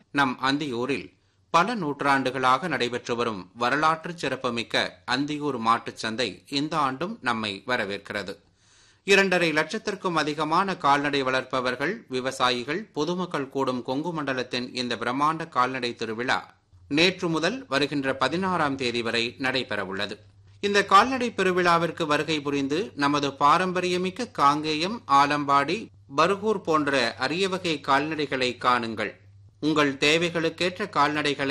நம் அந்தியூரில் பல நூற்றாண்டுகளாக நடைபெற்று வரும் வரலாற்று சிறப்புமிக்க அந்தியூர் மாட்டுச் சந்தை இந்த ஆண்டும் நம்மை வரவேற்கிறது இரண்டரை லட்சத்திற்கும் அதிகமான கால்நடை வளர்ப்பவர்கள் விவசாயிகள் பொதுமக்கள் கூடும் கொங்கு மண்டலத்தின் இந்த பிரம்மாண்ட கால்நடை திருவிழா நேற்று முதல் வருகின்ற பதினாறாம் தேதி வரை நடைபெறவுள்ளது இந்த கால்நடை பெருவிழாவிற்கு வருகை புரிந்து நமது பாரம்பரியமிக்க காங்கேயம் ஆலம்பாடி பர்கூர் போன்ற அரிய வகை கால்நடைகளை காணுங்கள் உங்கள் தேவைகளுக்கேற்ற கால்நடைகளை